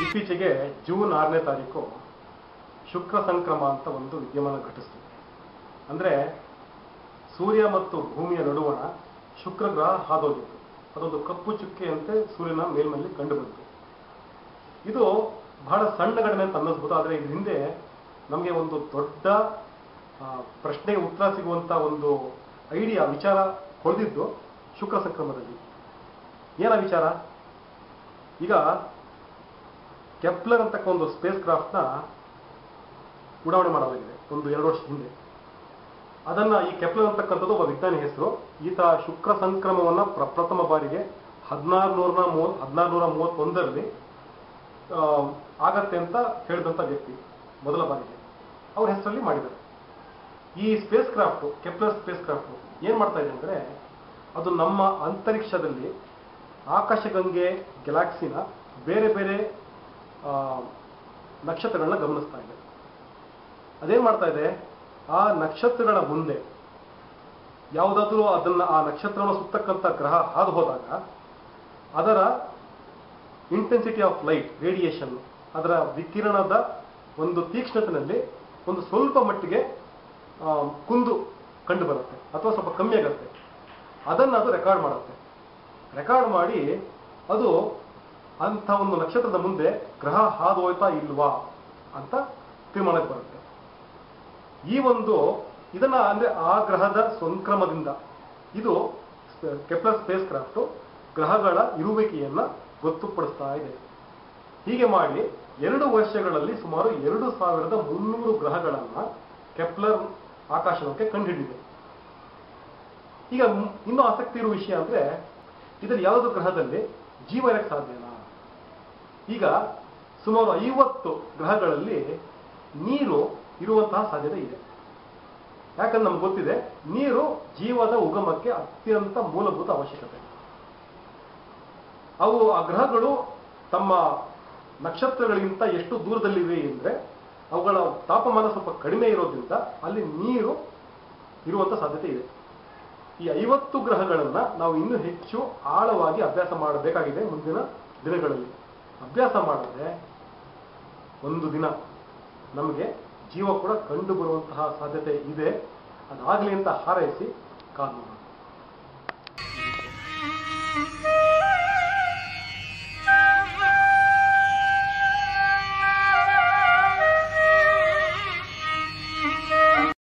ಇತ್ತೀಚೆಗೆ ಜೂನ್ ಆರನೇ ತಾರೀಕು ಶುಕ್ರ ಸಂಕ್ರಮ ಅಂತ ಒಂದು ವಿದ್ಯಮಾನ ಘಟಿಸ್ತು ಅಂದರೆ ಸೂರ್ಯ ಮತ್ತು ಭೂಮಿಯ ನಡುವಣ ಶುಕ್ರ ಗ್ರಹ ಹಾದೋಗಿತ್ತು ಅದೊಂದು ಕಪ್ಪು ಚುಕ್ಕೆಯಂತೆ ಸೂರ್ಯನ ಮೇಲ್ಮಲ್ಲಿ ಕಂಡುಬಂತು ಇದು ಬಹಳ ಸಣ್ಣ ಘಟನೆ ಅಂತ ಅನ್ನಿಸ್ಬೋದು ಆದರೆ ಇದ್ರ ಹಿಂದೆ ನಮಗೆ ಒಂದು ದೊಡ್ಡ ಆ, ಪ್ರಶ್ನೆಗೆ ಉತ್ತರ ಸಿಗುವಂತ ಒಂದು ಐಡಿಯಾ ವಿಚಾರ ಹೊಳೆದಿದ್ದು ಶುಕ್ರ ಸಂಕ್ರಮದಲ್ಲಿ ಏನ ವಿಚಾರ ಈಗ ಕೆಪ್ಲರ್ ಅಂತಕ್ಕ ಒಂದು ಸ್ಪೇಸ್ ಕ್ರಾಫ್ಟ್ನ ಉಡಾವಣೆ ಮಾಡಲಾಗಿದೆ ಒಂದು ಎರಡು ವರ್ಷ ಹಿಂದೆ ಅದನ್ನ ಈ ಕೆಪ್ಲರ್ ಅಂತಕ್ಕಂಥದ್ದು ಒಬ್ಬ ವಿಜ್ಞಾನಿ ಹೆಸರು ಈತ ಶುಕ್ರ ಸಂಕ್ರಮವನ್ನ ಪ್ರಪ್ರಥಮ ಬಾರಿಗೆ ಹದಿನಾರು ನೂರ ಮೂವತ್ ಹದಿನಾರು ನೂರ ಮೂವತ್ತೊಂದರಲ್ಲಿ ಆ, ಆಗತ್ತೆ ಅಂತ ಹೇಳಿದಂಥ ವ್ಯಕ್ತಿ ಮೊದಲ ಬಾರಿಗೆ ಅವ್ರ ಹೆಸರಲ್ಲಿ ಮಾಡಿದ್ದಾರೆ ಈ spacecraft Kepler spacecraft ಏನ್ ಮಾಡ್ತಾ ಇದೆ ಅಂದ್ರೆ ಅದು ನಮ್ಮ ಅಂತರಿಕ್ಷದಲ್ಲಿ ಆಕಾಶಗಂಗೆ ಗ್ಯಾಲಾಕ್ಸಿನ ಬೇರೆ ಬೇರೆ ಆ, ನಕ್ಷತ್ರಗಳನ್ನ ಗಮನಿಸ್ತಾ ಇದೆ ಅದೇನ್ ಮಾಡ್ತಾ ಇದೆ ಆ ನಕ್ಷತ್ರಗಳ ಮುಂದೆ ಯಾವುದಾದ್ರೂ ಅದನ್ನ ಆ ನಕ್ಷತ್ರವನ್ನು ಸುತ್ತಕ್ಕಂಥ ಗ್ರಹ ಹಾದು ಹೋದಾಗ ಅದರ ಇಂಟೆನ್ಸಿಟಿ ಆಫ್ ಲೈಟ್ ರೇಡಿಯೇಷನ್ ಅದರ ವಿಕಿರಣದ ಒಂದು ತೀಕ್ಷ್ಣತೆಯಲ್ಲಿ ಒಂದು ಸ್ವಲ್ಪ ಮಟ್ಟಿಗೆ ಆ, ಕುಂದು ಕಂಡು ಬರುತ್ತೆ ಅಥವಾ ಸ್ವಲ್ಪ ಕಮ್ಮಿ ಆಗುತ್ತೆ ಅದನ್ನು ಅದು ರೆಕಾರ್ಡ್ ಮಾಡುತ್ತೆ ರೆಕಾರ್ಡ್ ಮಾಡಿ ಅದು ಅಂಥ ಒಂದು ನಕ್ಷತ್ರದ ಮುಂದೆ ಗ್ರಹ ಹಾದು ಹೋಯ್ತಾ ಇಲ್ವಾ ಅಂತ ತೀರ್ಮಾನಕ್ಕೆ ಬರುತ್ತೆ ಈ ಒಂದು ಇದನ್ನ ಅಂದ್ರೆ ಆ ಗ್ರಹದ ಸಂಕ್ರಮದಿಂದ ಇದು ಕೆಪ್ಲರ್ ಸ್ಪೇಸ್ ಕ್ರಾಫ್ಟ್ ಗ್ರಹಗಳ ಇರುವಿಕೆಯನ್ನ ಗೊತ್ತುಪಡಿಸ್ತಾ ಇದೆ ಹೀಗೆ ಮಾಡಿ ಎರಡು ವರ್ಷಗಳಲ್ಲಿ ಸುಮಾರು ಎರಡು ಸಾವಿರದ ಮುನ್ನೂರು ಗ್ರಹಗಳನ್ನ ಕೆಪ್ಲರ್ ಆಕಾಶನಕ್ಕೆ ಕಂಡುಹಿಡಿದಿದೆ ಈಗ ಮ್- ಇನ್ನೂ ಆಸಕ್ತಿ ಇರುವ ವಿಷಯ ಅಂದ್ರೆ ಇದರಲ್ಲಿ ಯಾವುದೋ ಗ್ರಹದಲ್ಲಿ ಜೀವ ಇರಕ್ಕೆ ಸಾಧ್ಯನಾ ಈಗ ಸುಮಾರು ಐವತ್ತು ಗ್ರಹಗಳಲ್ಲಿ ನೀರು ಇರುವಂತಹ ಸಾಧ್ಯತೆ ಇದೆ ಯಾಕಂದ್ರೆ ನಮ್ಗೆ ಗೊತ್ತಿದೆ ನೀರು ಜೀವದ ಉಗಮಕ್ಕೆ ಅತ್ಯಂತ ಮೂಲಭೂತ ಅವಶ್ಯಕತೆ ಅವು ಆ ಗ್ರಹಗಳು ತಮ್ಮ ನಕ್ಷತ್ರಗಳಿಗಿಂತ ಎಷ್ಟು ದೂರದಲ್ಲಿವೆ ಅಂದರೆ ಅವುಗಳ ತಾಪಮಾನ ಸ್ವಲ್ಪ ಕಡಿಮೆ ಇರೋದ್ರಿಂದ ಅಲ್ಲಿ ನೀರು ಇರುವಂತ ಸಾಧ್ಯತೆ ಇದೆ ಈ ಐವತ್ತು ಗ್ರಹಗಳನ್ನ ನಾವು ಇನ್ನೂ ಹೆಚ್ಚು ಆಳವಾಗಿ ಅಭ್ಯಾಸ ಮಾಡಬೇಕಾಗಿದೆ ಮುಂದಿನ ದಿನಗಳಲ್ಲಿ ಅಭ್ಯಾಸ ಮಾಡಿದ್ರೆ ಒಂದು ದಿನ ನಮಗೆ ಜೀವ ಕೂಡ ಕಂಡು ಬರುವಂತಹ ಸಾಧ್ಯತೆ ಇದೆ ಅದಾಗಲಿ ಅಂತ ಹಾರೈಸಿ ಕಾದು